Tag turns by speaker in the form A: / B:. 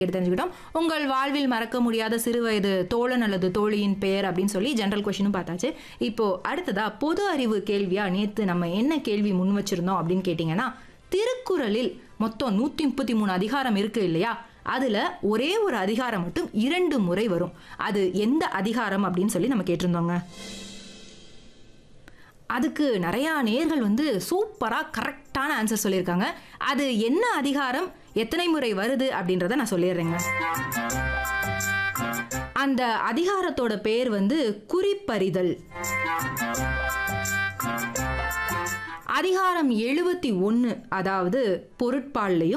A: தெரிஞ்சுக்கிட்டோம் உங்கள் வாழ்வில் மறக்க முடியாத சிறுவயது தோழன் அல்லது தோழியின் பெயர் அப்படின்னு சொல்லி ஜென்ரல் கொஷினும் பார்த்தாச்சு இப்போ அடுத்ததா பொது அறிவு கேள்வியா நேத்து நம்ம என்ன கேள்வி முன் வச்சிருந்தோம் அப்படின்னு கேட்டிங்கன்னா திருக்குறளில் மொத்தம் நூத்தி முப்பத்தி மூணு அதிகாரம் இருக்கு இல்லையா அதுல ஒரே ஒரு அதிகாரம் மட்டும் இரண்டு முறை வரும் அது எந்த அதிகாரம் அப்படின்னு சொல்லி நம்ம கேட்டிருந்தோங்க அதுக்கு நிறையா நேர்கள் வந்து சூப்பராக கரெக்டான ஆன்சர் சொல்லியிருக்காங்க அது என்ன அதிகாரம் எத்தனை முறை வருது அப்படின்றத நான் சொல்லிடுறேங்க அந்த அதிகாரத்தோட பேர் வந்து குறிப்பறிதல் அதிகாரம் எழுபத்தி ஒன்று அதாவது பொருட்பால்லையும்